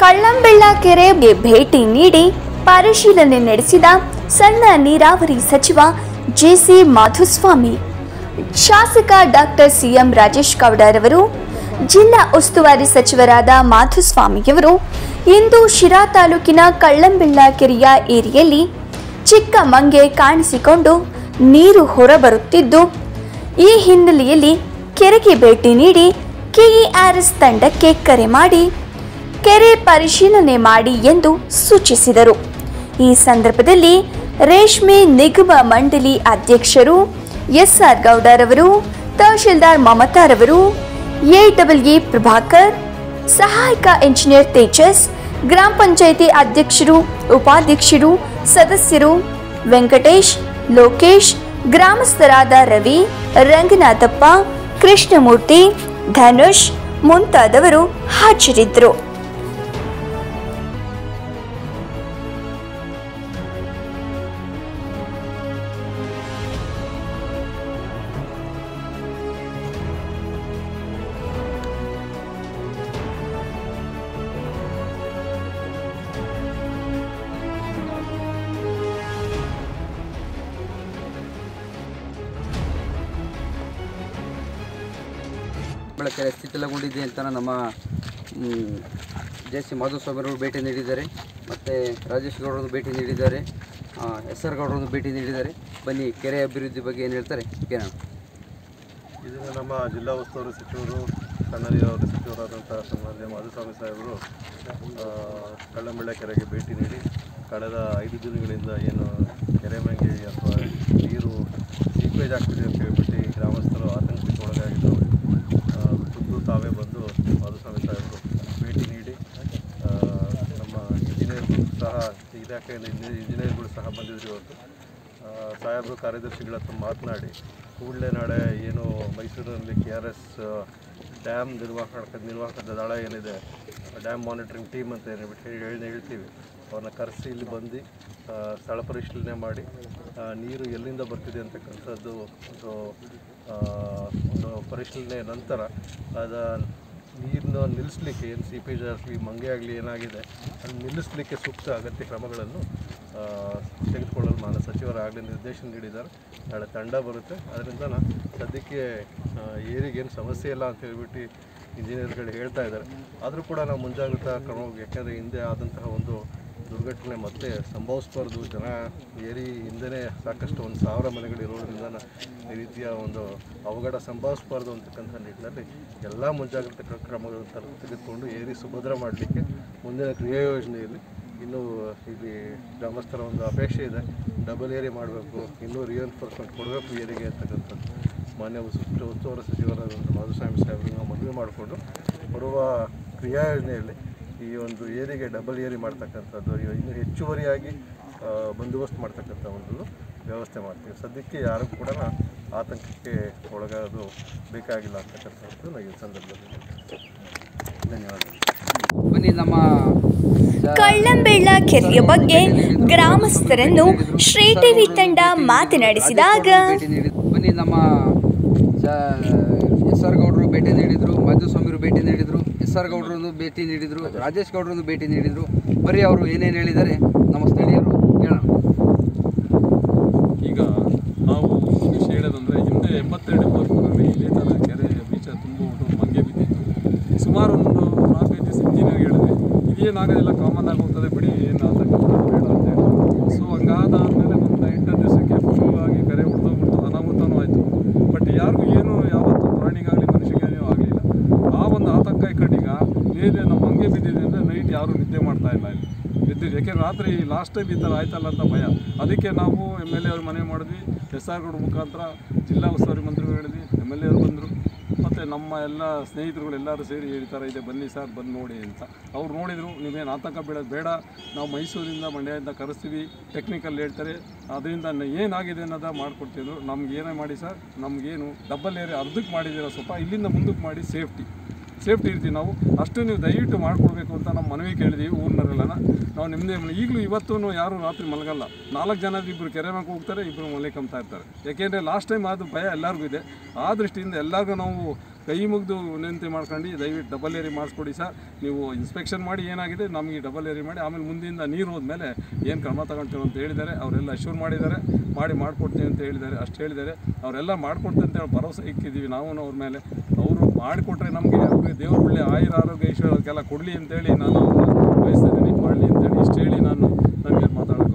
ಕಳ್ಳಂಬೆಳ್ಳ ಕೆರೆಗೆ ಭೇಟಿ ನೀಡಿ ಪರಿಶೀಲನೆ ನಡೆಸಿದ ಸಣ್ಣ ನೀರಾವರಿ ಸಚಿವ ಜೆಸಿ ಮಾಧುಸ್ವಾಮಿ ಶಾಸಕ ಡಾಕ್ಟರ್ ಸಿಎಂ ರಾಜೇಶ್ ಗೌಡರವರು ಜಿಲ್ಲಾ ಉಸ್ತುವಾರಿ ಸಚಿವರಾದ ಮಾಧುಸ್ವಾಮಿಯವರು ಇಂದು ಶಿರಾ ತಾಲೂಕಿನ ಕಳ್ಳಂಬೆಳ್ಳ ಕೆರೆಯ ಏರಿಯಲ್ಲಿ ಚಿಕ್ಕ ಮಂಗೆ ಕಾಣಿಸಿಕೊಂಡು ನೀರು ಹೊರಬರುತ್ತಿದ್ದು ಈ ಹಿನ್ನೆಲೆಯಲ್ಲಿ ಕೆರೆಗೆ ಭೇಟಿ ನೀಡಿ ಕೆಇಆರ್ಎಸ್ ತಂಡಕ್ಕೆ ಕರೆ ಮಾಡಿ ಕೆರೆ ಪರಿಶೀಲನೆ ಮಾಡಿ ಎಂದು ಸೂಚಿಸಿದರು ಈ ಸಂದರ್ಭದಲ್ಲಿ ರೇಷ್ಮೆ ನಿಗಮ ಮಂಡಳಿ ಅಧ್ಯಕ್ಷರು ಎಸ್ಆರ್ ಗೌಡರವರು ತಹಶೀಲ್ದಾರ್ ಮಮತಾರವರು ಎಡಬ್ಲ್ಇ ಪ್ರಭಾಕರ್ ಸಹಾಯಕ ಇಂಜಿನಿಯರ್ ತೇಜಸ್ ಗ್ರಾಮ ಪಂಚಾಯಿತಿ ಅಧ್ಯಕ್ಷರು ಉಪಾಧ್ಯಕ್ಷರು ಸದಸ್ಯರು ವೆಂಕಟೇಶ್ ಲೋಕೇಶ್ ಗ್ರಾಮಸ್ಥರಾದ ರವಿ ರಂಗನಾಥಪ್ಪ ಕೃಷ್ಣಮೂರ್ತಿ ಧನುಷ್ ಮುಂತಾದವರು ಹಾಜರಿದ್ದರು ಬೆಳಕೆ ಸ್ಥಿತಿಲಗೊಂಡಿದೆ ಅಂತ ನಮ್ಮ ಜೆ ಸಿ ಮಾಧುಸ್ವಾಮಿಯವರು ಭೇಟಿ ನೀಡಿದ್ದಾರೆ ಮತ್ತು ರಾಜೇಶ್ ಗೌಡರನ್ನು ಭೇಟಿ ನೀಡಿದ್ದಾರೆ ಎಸ್ ಆರ್ ಗೌಡರನ್ನು ಭೇಟಿ ನೀಡಿದ್ದಾರೆ ಬನ್ನಿ ಕೆರೆ ಅಭಿವೃದ್ಧಿ ಬಗ್ಗೆ ಏನು ಹೇಳ್ತಾರೆ ಕೇಳೋಣ ಇದನ್ನು ನಮ್ಮ ಜಿಲ್ಲಾ ಉಸ್ತುವಾರಿ ಸಚಿವರು ಸಣ್ಣ ನೀರಾವರಿ ಸಚಿವರಾದಂಥ ಸನ್ಮಾನ್ಯ ಮಾಧುಸ್ವಾಮಿ ಸಾಹೇಬರು ಆ, ಕಳ್ಳಂಬೆಳ್ಳ ಕೆರೆಗೆ ಭೇಟಿ ನೀಡಿ ಕಳೆದ ಐದು ದಿನಗಳಿಂದ ಏನು ಕೆರೆ ಮಂಗೆ ಅಥವಾ ನೀರು ಸೀಪೇಜ್ ಆಗ್ತಿದೆ ಅಂತ ಹೇಳ್ಬಿಟ್ಟು ಗ್ರಾಮಸ್ಥರು ಆತಂಕಕ್ಕೆ ಒಳಗಾಗಿದ್ದರು ಆ, ಖುದ್ದು ತಾವೇ ಬಂದು ಮಾಧುಸ್ವಾಮಿ ಸಾಹೇಬರು ಭೇಟಿ ನೀಡಿ ಆ, ನಮ್ಮ ಇಂಜಿನಿಯರ್ಗಳು ಸಹ ಇಲಾಖೆಯಿಂದ ಇಂಜಿ- ಇಂಜಿನಿಯರ್ಗಳು ಸಹ ಬಂದಿದ್ರು ಇವತ್ತು ಆ, ಸಾಹೇಬರು ಕಾರ್ಯದರ್ಶಿಗಳ ಹತ್ರ ಮಾತನಾಡಿ ಕೂಡಲೇ ನಾಳೆ ಏನು ಮೈಸೂರಿನಲ್ಲಿ ಕೆ ಆರ್ ಎಸ್ ಡ್ಯಾಮ್ ನಿರ್ವಾಹಕ ನಿರ್ವಾಹಕದ ದಳ ಏನಿದೆ ಡ್ಯಾಮ್ ಮಾನಿಟರಿಂಗ್ ಟೀಮ್ ಅಂತ ಏನ್ಬಿಟ್ಟು ಹೇಳಿ ಹೇಳಿ ಹೇಳ್ತೀವಿ ಅವ್ರನ್ನ ಕರೆಸಿ ಇಲ್ಲಿ ಬಂದು ಆ, ಸ್ಥಳ ಪರಿಶೀಲನೆ ಮಾಡಿ ಆ, ನೀರು ಎಲ್ಲಿಂದ ಬರ್ತಿದೆ ಅಂತಕ್ಕಂಥದ್ದು ಒಂದು ಆ, ಒಂದು ಪರಿಶೀಲನೆ ನಂತರ ಅದ ನೀರನ್ನ ನಿಲ್ಲಿಸ್ಲಿಕ್ಕೆ ಏನು ಸೀಪೇಜ್ ಆಗಲಿ ಮಂಗೆ ಆಗಲಿ ಏನಾಗಿದೆ ಅದನ್ನು ನಿಲ್ಲಿಸಲಿಕ್ಕೆ ಸೂಕ್ತ ಅಗತ್ಯ ಕ್ರಮಗಳನ್ನು ಆ, ತೆಗೆದುಕೊಳ್ಳಲು ಮಾನ್ಯ ಸಚಿವರಾಗಲಿ ನಿರ್ದೇಶನ ನೀಡಿದ್ದಾರೆ ನಾಳೆ ತಂಡ ಬರುತ್ತೆ ಅದರಿಂದ ನಾ ಸದ್ಯಕ್ಕೆ ಆ, ಏರಿಗೇನು ಸಮಸ್ಯೆ ಇಲ್ಲ ಅಂತ ಹೇಳ್ಬಿಟ್ಟು ಇಂಜಿನಿಯರ್ಗಳು ಹೇಳ್ತಾ ಇದ್ದಾರೆ ಆದರೂ ಕೂಡ ನಾವು ಮುಂಜಾಗ್ರತಾ ಕ್ರಮ ಯಾಕೆಂದರೆ ಹಿಂದೆ ಆದಂತಹ ಒಂದು ದುರ್ಘಟನೆ ಮತ್ತೆ ಸಂಭವಿಸಬಾರ್ದು ಜನ ಏರಿ ಹಿಂದೆನೇ ಸಾಕಷ್ಟು ಒಂದು ಸಾವಿರ ಮನೆಗಳು ಇರೋದ್ರಿಂದ ನ- ಈ ರೀತಿಯ ಒಂದು ಅವಘಡ ಸಂಭವಿಸಬಾರ್ದು ಅಂತಕ್ಕಂಥ ನಿಟ್ಟಿನಲ್ಲಿ ಎಲ್ಲ ಮುಂಜಾಗ್ರತಾ ಕ್ರ- ಕ್ರಮಗಳನ್ನು ತರ- ತೆಗೆದುಕೊಂಡು ಏರಿ ಸುಭದ್ರ ಮಾಡಲಿಕ್ಕೆ ಮುಂದಿನ ಕ್ರಿಯಾ ಯೋಜನೆಯಲ್ಲಿ ಇನ್ನೂ ಇಲ್ಲಿ ಗ್ರಾಮಸ್ಥರ ಒಂದು ಅಪೇಕ್ಷೆ ಇದೆ ಡಬಲ್ ಏರಿ ಮಾಡಬೇಕು ಇನ್ನೂ ರಿಯನ್ಫೋರ್ಸ್ಮೆಂಟ್ ಕೊಡಬೇಕು ಏರಿಗೆ ಅಂತಕ್ಕಂಥದ್ದು ಮಾನ್ಯ ಉಸ್ತುವಾರಿ ಉಸ್ತುವಾರಿ ಸಚಿವರಾದಂಥ ಮಾಧುಸ್ವಾಮಿ ಸಾಹೇಬ್ರಿಗೆ ನಾವು ಮನವಿ ಮಾಡಿಕೊಂಡು ಬರುವ ಕ್ರಿಯಾ ಯೋಜನೆಯಲ್ಲಿ ಈ ಒಂದು ಏರಿಗೆ ಡಬಲ್ ಏರಿ ಮಾಡ್ತಕ್ಕಂಥದ್ದು ಇನ್ನು ಇನ್ನೂ ಹೆಚ್ಚುವರಿಯಾಗಿ ಆ, ಬಂದೋಬಸ್ತ್ ಮಾಡ್ತಕ್ಕಂಥ ಒಂದು ವ್ಯವಸ್ಥೆ ಮಾಡ್ತೀವಿ ಸದ್ಯಕ್ಕೆ ಯಾರು ಕೂಡ ಆತಂಕಕ್ಕೆ ಒಳಗಾಗೋದು ಬೇಕಾಗಿಲ್ಲ ಅಂತಕ್ಕಂಥದ್ದು ನನಗೆ ಈ ಸಂದರ್ಭದಲ್ಲಿ ಧನ್ಯವಾದಗಳು ಬನ್ನಿ ನಮ್ಮ ಜ- ಕಳ್ಳಂಬೆಳ್ಳ ಕೆರೆಯ ಬಗ್ಗೆ ಗ್ರಾಮಸ್ಥರನ್ನು ಶ್ರೀ ಟಿವಿ ತಂಡ ಮಾತನಾಡಿಸಿದಾಗ ಭೇಟಿ ನೀಡಿ ಬನ್ನಿ ನಮ್ಮ ಎಸ್ ಆರ್ ಗೌಡರು ಭೇಟಿ ನೀಡಿದರು ಮಾಧುಸ್ವಾಮಿಯವರು ಭೇಟಿ ನೀಡಿದರು ಎಸ್ ಆರ್ ಗೌಡರನ್ನು ಭೇಟಿ ನೀಡಿದರು ರಾಜೇಶ್ ಗೌಡರನ್ನು ಭೇಟಿ ನೀಡಿದರು ಬರೀ ಅವರು ಏನೇನು ಹೇಳಿದ್ದಾರೆ ನಮ್ಮ ಸ್ಥಳೀಯರು ಕೇಳೋಣ ಈಗ ನಾವು ಒಂದು ವಿಷಯ ಹೇಳೋದಂದರೆ ಹಿಂದೆ ಎಂಬತ್ತೆರಡು ಎಂಬತ್ಮೂರರಲ್ಲಿ ಇದೇ ಥರ ಕೆರೆ ಬೀಚ ತುಂಬ ಉಂಟು ಮಂಗೆ ಬಿದ್ದಿತ್ತು ಸುಮಾರು ಒಂದು ನಾಲ್ಕೈದು ದಿವಸ ಇಂಜಿನಿಯರ್ ಹೇಳಿದ್ವಿ ಇದೇನಾಗೋದಿಲ್ಲ ಕಾಮನ್ ಆಗಿ ಹೋಗ್ತದೆ ಬಿಡಿ ಏನು ಆತಂಕ ಪಡೋದು ಬೇಡ ಅಂತ ಹೇಳಿ ಸೊ ಹಂಗಾದಾದಮೇಲೆ ಒಂದು ಎಂಟು ದಿವಸಕ್ಕೆ ಫುಲ್ ಆಗಿ ಕೆರೆ ಹೊಡೆದೋಗ್ಬಿಟ್ಟು ಅನಾಹುತನೂ ಆಯಿತು ಬಟ್ ಯಾರಿಗೂ ಏನು ಯಾವತ್ತೂ ಪ್ರಾಣಿಗಾಗಲಿ ಮನುಷ್ಯನಿಗೆ ಆಗಲಿಲ್ಲ ಆ ಒಂದು ಆತಂಕ ಇಕ್ಕಟ್ಟೀಗ ಮೇಲೆ ನಮ್ಮ ಮಂಗೆ ಬಿದ್ದಿದೆ ಅಂದರೆ ನೈಟ್ ಯಾರೂ ನಿದ್ದೆ ಮಾಡ್ತಾ ಇಲ್ಲ ಇಲ್ಲಿ ಬಿದ್ದಿದೆ ಯಾಕೆಂದ್ರೆ ರಾತ್ರಿ ಲಾಸ್ಟ್ ಟೈಮ್ ಈ ಥರ ಆಯ್ತಲ್ಲ ಅಂತ ಭಯ ಅದಕ್ಕೆ ನಾವು ಎಮ್ ಎಲ್ ಎ ಅವ್ರ ಮನೆ ಮಾಡಿದ್ವಿ ಎಸ್ ಆರ್ ಗೌಡ ಮುಖಾಂತರ ಜಿಲ್ಲಾ ಉಸ್ತುವಾರಿ ಮಂತ್ರಿಗಳು ಹೇಳಿದ್ವಿ ಎಮ್ ಎಲ್ ಎ ಅವರು ಬಂದರು ಮತ್ತು ನಮ್ಮ ಎಲ್ಲ ಸ್ನೇಹಿತರುಗಳು ಎಲ್ಲರೂ ಸೇರಿ ಈ ಥರ ಇದೆ ಬನ್ನಿ ಸರ್ ಬಂದು ನೋಡಿ ಅಂತ ಅವ್ರು ನೋಡಿದರು ನೀವೇನು ಆತಂಕ ಬೀಳೋದು ಬೇಡ ನಾವು ಮೈಸೂರಿಂದ ಮಂಡ್ಯದಿಂದ ಕರೆಸ್ತೀವಿ ಟೆಕ್ನಿಕಲ್ ಹೇಳ್ತಾರೆ ಅದರಿಂದ ನ- ಏನಾಗಿದೆ ಅನ್ನೋದ ಮಾಡ್ಕೊಡ್ತಿದ್ರು ನಮ್ಗೆ ಏನೇ ಮಾಡಿ ಸರ್ ನಮಗೇನು ಡಬಲ್ ಏರಿಯಾ ಅರ್ಧಕ್ಕೆ ಮಾಡಿದ್ದೀರ ಸ್ವಲ್ಪ ಇಲ್ಲಿಂದ ಮುಂದಕ್ಕೆ ಮಾಡಿ ಸೇಫ್ಟಿ ಸೇಫ್ಟಿ ಇರ್ತೀವಿ ನಾವು ಅಷ್ಟು ನೀವು ದಯವಿಟ್ಟು ಮಾಡಿಕೊಡ್ಬೇಕು ಅಂತ ನಮ್ಮ ಮನವಿ ಕೇಳಿದ್ದೀವಿ ಊರಿನವರೆಲ್ಲ ನಾವು ನಿಮ್ಮದೇ ಈಗಲೂ ಇವತ್ತೂ ಯಾರು ರಾತ್ರಿ ಮಲಗಲ್ಲ ನಾಲ್ಕು ಜನ ಇಬ್ಬರು ಕೆರೆ ಮ್ಯಾಗ ಹೋಗ್ತಾರೆ ಇಬ್ಬರು ಮಲಿಕಂತಾ ಇರ್ತಾರೆ ಯಾಕೆಂದರೆ ಲಾಸ್ಟ್ ಟೈಮ್ ಅದು ಭಯ ಎಲ್ಲರಿಗೂ ಇದೆ ಆ ದೃಷ್ಟಿಯಿಂದ ಎಲ್ಲರಿಗೂ ನಾವು ಕೈ ಮುಗಿದು ವಿನಂತಿ ಮಾಡ್ಕೊಂಡು ದಯವಿಟ್ಟು ಡಬಲ್ ಏರಿ ಮಾಡಿಸ್ಕೊಡಿ ಸರ್ ನೀವು ಇನ್ಸ್ಪೆಕ್ಷನ್ ಮಾಡಿ ಏನಾಗಿದೆ ನಮಗೆ ಡಬಲ್ ಏರಿ ಮಾಡಿ ಆಮೇಲೆ ಮುಂದಿಂದ ನೀರು ಹೋದ್ಮೇಲೆ ಏನು ಕ್ರಮ ತಗೊಳ್ತೀವಿ ಅಂತ ಹೇಳಿದ್ದಾರೆ ಅವರೆಲ್ಲ ಅಶ್ಯೂರ್ ಮಾಡಿದ್ದಾರೆ ಮಾಡಿ ಮಾಡಿಕೊಡ್ತೀವಿ ಅಂತ ಹೇಳಿದ್ದಾರೆ ಅಷ್ಟು ಹೇಳಿದ್ದಾರೆ ಅವರೆಲ್ಲ ಮಾಡಿಕೊಡ್ತೀವಿ ಅಂತ ಹೇಳಿ ಭರವಸೆ ಇಕ್ಕಿದ್ದೀವಿ ನಾವು ಅವ್ರ ಮೇಲೆ ಅವರು ಮಾಡಿಕೊಟ್ರೆ ನಮಗೆ ಅವ್ರಿಗೆ ದೇವ್ರು ಒಳ್ಳೆ ಆಯುರ ಆರೋಗ್ಯ ಐಶ್ವರ್ಯಕ್ಕೆಲ್ಲ ಕೊಡಲಿ ಅಂತೇಳಿ ನಾನು ಅವ್ರನ್ನ